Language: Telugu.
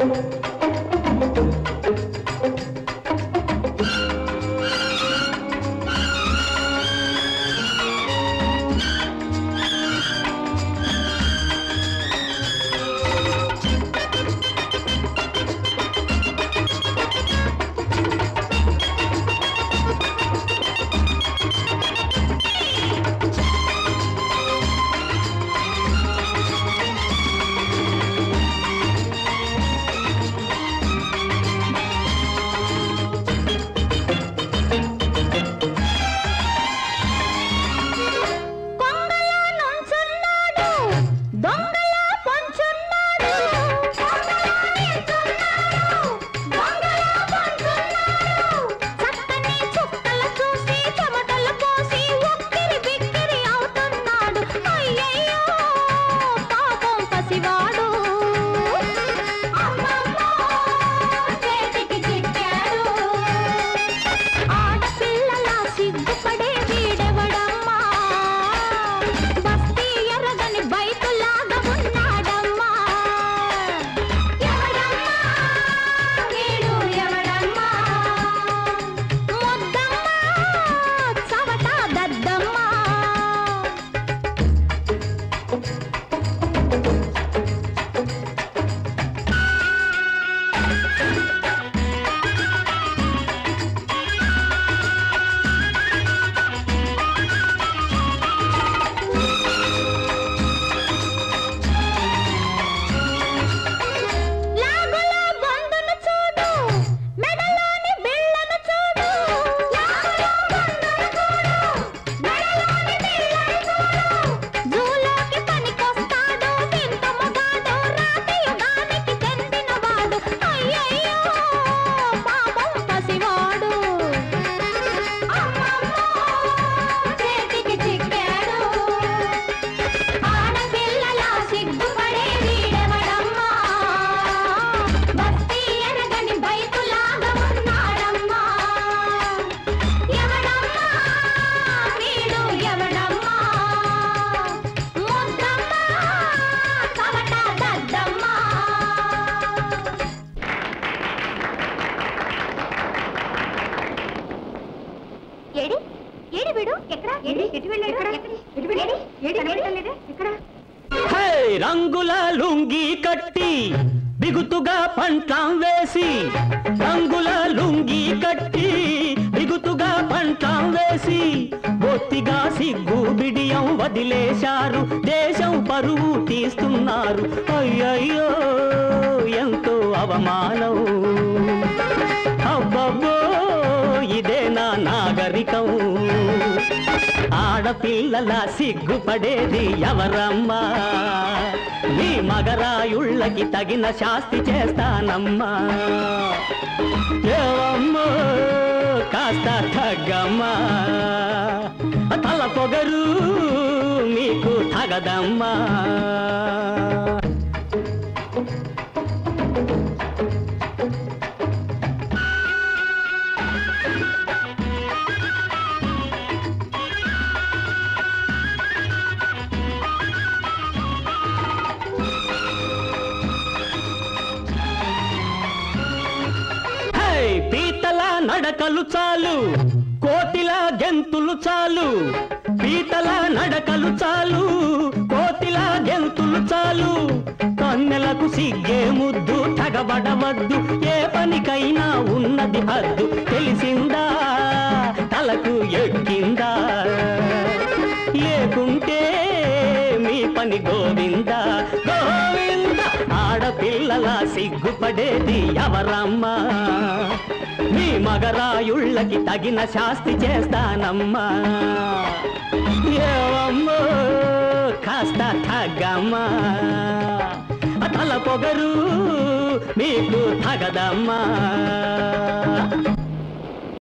కొంగలా నుంచున్నాడు దొంగలా పొంచున్నాడు కొంగలా నిల్చున్నాడు దొంగలా పొంచున్నాడు చక్కని చుక్కలు చూసి చెమటలు పోసి ఉక్కిరి బిక్కిరి అవుతున్నాడు అయ్యయ్యో పాపం పసివాడు అమ్మమ్మో చేతికి చిక్కాడు ఆడపిల్లలా సిగ్గుపడే వీడెవడమ్మా బస్తీ ఎరగని బైకులాగా ఉన్నాడమ్మా ఎవడమ్మా వీడు ఎవడమ్మా ముద్దమ్మా చవట దద్దమ్మా లాగులో బొందును చూడు మెడలోని బిళ్ళను చూడు లాగులో బొందును చూడు మెడలోని బిళ్ళను చూడు జూలోకి పనికొస్తాడు వింత మగాడు రాతి యుగానికి చెందినవాడు అయ్యయ్యో పాపం పసివాడు అమ్మమ్మో చేతికి చిక్కాడు ఆడపిల్లలా సిగ్గుపడే వీడెవడమ్మా భక్తి ఎరగని బైకులాగా ఉన్నాడమ్మా ఎవడమ్మా వీడు ఎవడమ్మా ముద్దమ్మా కవట దద్దమ్మా ఏడి ఏడి వీడు ఎక్కడ ఏడి ఎటు వెళ్ళాడు ఎటు వెళ్ళాడు ఏడి కనబడలేదే ఎక్కడ హే రంగుల లుంగి కట్టి బిగుతుగా పంట్లం వేసి రంగుల లుంగి కట్టి బిగుతుగా పంట్లం వేసి బొత్తిగా సిగ్గు బిడియం వదిలేశారు దేశం పరువు తీస్తున్నారు అయ్యయ్యో ఎంతో అవమానం అబ్బబ్బో ఇదే నా నాగరికం ఆడపిల్లల సిగ్గుపడేది ఎవరమ్మా నీ మగరాయుళ్ళకి తగిన శాస్తి చేస్తానమ్మా ఏవమ్మో కాస్త తగ్గమ్మా తల పొగరు మీకు తగదమ్మా హే పీతల నడకలు చాలు కోటిల గెంతులు చాలు పీతల నడకలు చాలు కోటిల గెంతులు చాలు కన్నెలకు సిగ్గే ముద్దు తగబడవద్దు ఏ పనికైనా ఉన్నది హద్దు తెలిసిందా తలకు ఎక్కిందా లేకుంటే మీ పని గోవింద గోవింద ఆడపిల్లల సిగ్గుపడేది ఎవరమ్మా మీ మగరాయుళ్ళకి తగిన శాస్తి చేస్తానమ్మా ఏవమ్మో కాస్త తగ్గమ్మా తల పొగరు మీకు తగదమ్మా